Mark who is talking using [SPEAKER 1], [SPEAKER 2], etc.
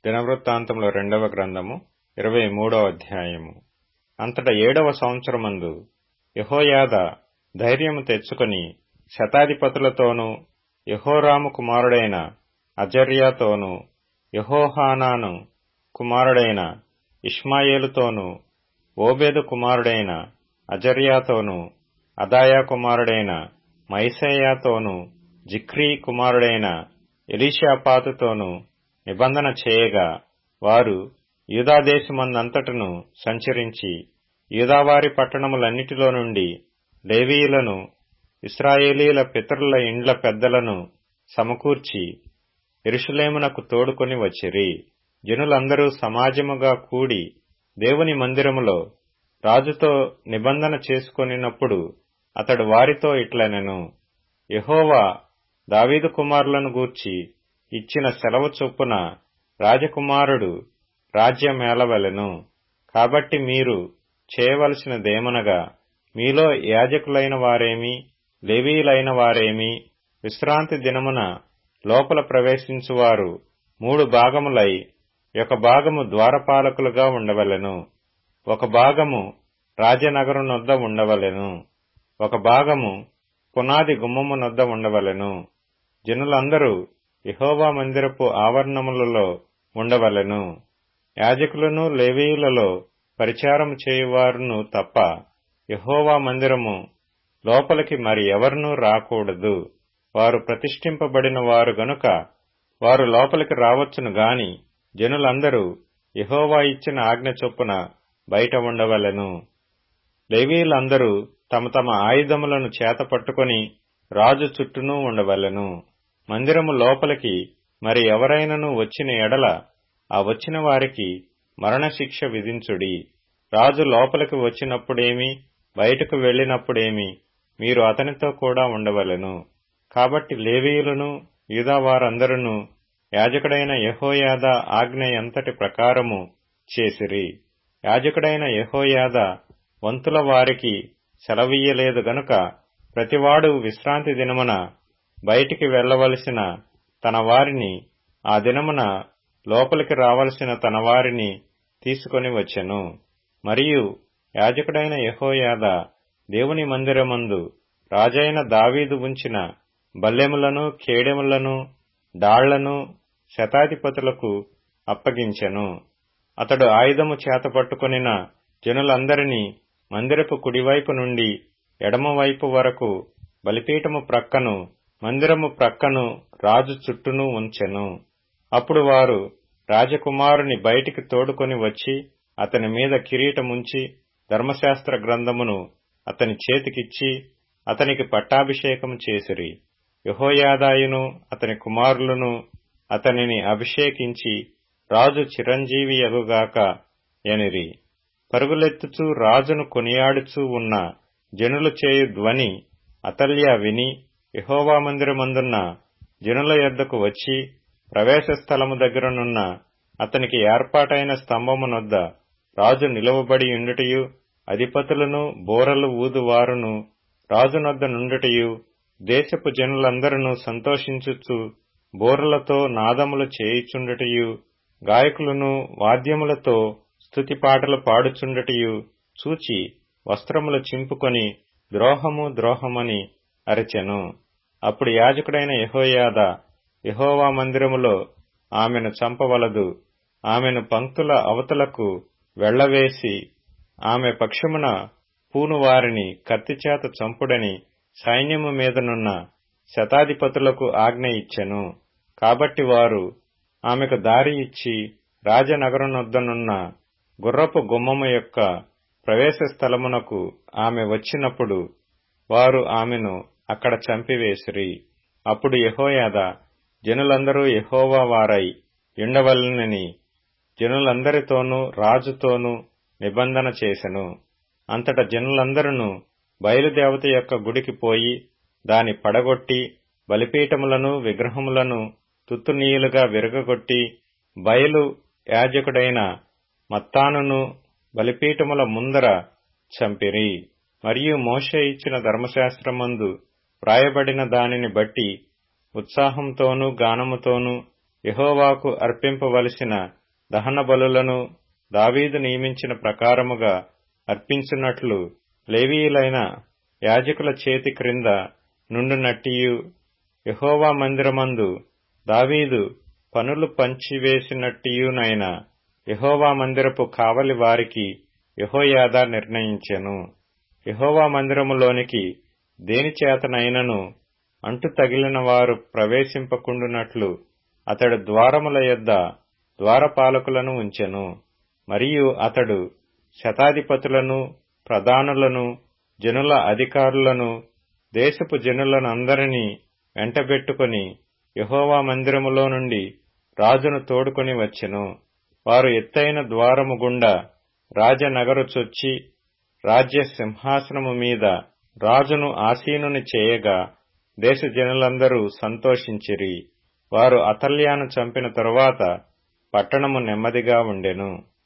[SPEAKER 1] దినవృత్తాంతముల రెండవ గ్రంథము ఇరవై మూడవ అధ్యాయము అంతట ఏడవ సంవత్సరమందు యహోయాద ధైర్యము తెచ్చుకొని శతాధిపతులతోనూ యహోరాము కుమారుడైన అజర్యాతోనూ యహోహానాను కుమారుడైన ఇష్మాయేలుతోనూ ఓబేదు కుమారుడైన అజర్యాతోనూ అదాయా కుమారుడైన మైసయ్యాతోనూ జిక్రీ కుమారుడైన ఎలీషాపాతుతోనూ నిబంధన చేయగా వారు యూదాదేశమందంతటను సంచరించి యూదావారి పట్టణములన్నిటిలో నుండి లేవీయులను ఇస్రాయేలీల పితరుల ఇండ్ల పెద్దలను సమకూర్చి ఎరుషులేమునకు తోడుకొని వచ్చిరి జనులందరూ సమాజముగా కూడి దేవుని మందిరములో రాజుతో నిబంధన చేసుకొనినప్పుడు అతడు వారితో ఇట్లనెను యహోవా దావీదు కుమారులను గూర్చి ఇచ్చిన సెలవు చొప్పున రాజకుమారుడు రాజ్యమేలవలెను కాబట్టి మీరు చేయవలసినదేమనగా మీలో యాజకులైన వారేమి లేవీయులైన వారేమి విశ్రాంతి దినమున లోపల ప్రవేశించువారు మూడు భాగములై ఒక భాగము ద్వారపాలకులుగా ఉండవలెను ఒక భాగము రాజనగరు నొద్ద ఉండవలెను ఒక భాగము పునాది గుమ్మము నొద్ద ఉండవలెను జనులందరూ యహోవా మందిరపు ఆవరణములలో ఉండవలెను యాజకులను లేవీయులలో పరిచారము చేయువారును తప్ప యహోవా మందిరము లోపలికి మరి ఎవరునూ రాకూడదు వారు ప్రతిష్ఠింపబడిన వారు గనుక వారు లోపలికి రావచ్చును గాని జనులందరూ యహోవా ఇచ్చిన ఆజ్ఞ చొప్పున బయట ఉండవలెను లేవీయులందరూ తమ తమ ఆయుధములను చేత పట్టుకుని రాజు చుట్టూనూ ఉండవలెను మందిరము లోపలికి మరి ఎవరైనను వచ్చిన ఎడల ఆ వచ్చిన వారికి మరణశిక్ష విధించుడి రాజు లోపలికి వచ్చినప్పుడేమి బయటకు వెళ్లినప్పుడేమి మీరు అతనితో కూడా ఉండవలెను కాబట్టి లేవీయులను యూదావారందరూ యాజకుడైన యహోయాద ఆజ్ఞ ఎంతటి ప్రకారము చేసిరి యాజకుడైన యహోయాద వంతుల వారికి సెలవీయలేదు గనుక ప్రతివాడు విశ్రాంతి దినమున బయటికి వెళ్లవలసిన తన వారిని ఆ దినమున లోపలికి రావలసిన తన వారిని తీసుకొని వచ్చెను మరియు యాజకుడైన యహోయాద దేవుని మందిరమందు రాజైన దావీదు ఉంచిన బల్లెములను కేడెములను డాళ్లను శతాధిపతులకు అప్పగించెను అతడు ఆయుధము చేత పట్టుకొనిన జనులందరినీ మందిరపు కుడివైపు నుండి ఎడమవైపు వరకు బలిపీఠము ప్రక్కను మందిరము ప్రక్కను రాజు చుట్టూను ఉంచెను అప్పుడు వారు రాజకుమారుని బయటికి తోడుకొని వచ్చి అతని మీద కిరీటముంచి ధర్మశాస్త్ర గ్రంథమును అతని చేతికిచ్చి అతనికి పట్టాభిషేకం చేసిరి యహోయాదాయును అతని కుమారులను అతనిని అభిషేకించి రాజు చిరంజీవి యగుగాక ఎనిరి పరుగులెత్తుచూ రాజును కొనియాడుచూ ఉన్న జనులు చేయు ధ్వని అతల్య విని యహోవా మందిరమందున్న జనుల యొద్దకు వచ్చి ప్రవేశ స్థలము దగ్గరనున్న అతనికి ఏర్పాటైన స్తంభమునొద్ద రాజు నిలువబడి ఉండుటయు అధిపతులను బోరలు ఊదువారును రాజునొద్ద నుండుటయు దేశపు జనులందరూ సంతోషించుచు బోరలతో నాదములు చేయుచుండుటయు గాయకులను వాద్యములతో స్తుతిపాటలు పాడుచుండుటయు చూచి వస్త్రములు చింపుకొని ద్రోహము ద్రోహమని అరచెను అప్పుడు యాజకుడైన యహోయాద యహోవా మందిరములో ఆమెను చంపవలదు ఆమెను పంక్తుల అవతలకు వెళ్లవేసి ఆమె పక్షమున పూను వారిని కత్తిచేత చంపుడని సైన్యము మీదనున్న శతాధిపతులకు ఆజ్ఞ ఇచ్చెను కాబట్టి వారు ఆమెకు దారి ఇచ్చి రాజనగరునొద్దనున్న గుర్రపు గుమ్మము యొక్క ప్రవేశ స్థలమునకు ఆమె వచ్చినప్పుడు వారు ఆమెను అక్కడ చంపివేసిరి అప్పుడు యహోయాద జనులందరూ యహోవా వారై ఉండవలనని జనులందరితోనూ రాజుతోనూ నిబంధన చేసెను అంతట జనులందరూ బయలుదేవత యొక్క గుడికి పోయి దాని పడగొట్టి బలిపీఠములను విగ్రహములను తుత్తునీయులుగా విరగగొట్టి బయలు యాజకుడైన మత్తానును బలిపీఠముల ముందర చంపిరి మరియు మోషే ఇచ్చిన ధర్మశాస్త్రమందు వ్రాయబడిన దానిని బట్టి ఉత్సాహంతోనూ గానముతోనూ యహోవాకు అర్పింపవలసిన దహన బలులను దావీదు నియమించిన ప్రకారముగా అర్పించున్నట్లు లేవీయులైన యాజకుల చేతి క్రింద నుండునట్టియు యహోవా మందిరమందు దావీదు పనులు పంచివేసినట్టియునైన యహోవా మందిరపు కావలి వారికి యహోయాద నిర్ణయించెను యహోవా మందిరములోనికి దేనిచేతనైనను అంటు తగిలిన వారు ప్రవేశింపకుండునట్లు అతడు ద్వారముల యొద్ద ద్వారపాలకులను ఉంచెను మరియు అతడు శతాధిపతులను ప్రధానులను జనుల అధికారులను దేశపు జనులనందరినీ వెంటబెట్టుకుని యహోవా మందిరములో నుండి రాజును తోడుకొని వచ్చెను వారు ఎత్తైన ద్వారము గుండా రాజనగరు చొచ్చి రాజ్య సింహాసనము మీద రాజును ఆసీనుని చేయగా దేశ జనులందరూ సంతోషించిరి వారు అతల్యాను చంపిన తరువాత పట్టణము నెమ్మదిగా ఉండెను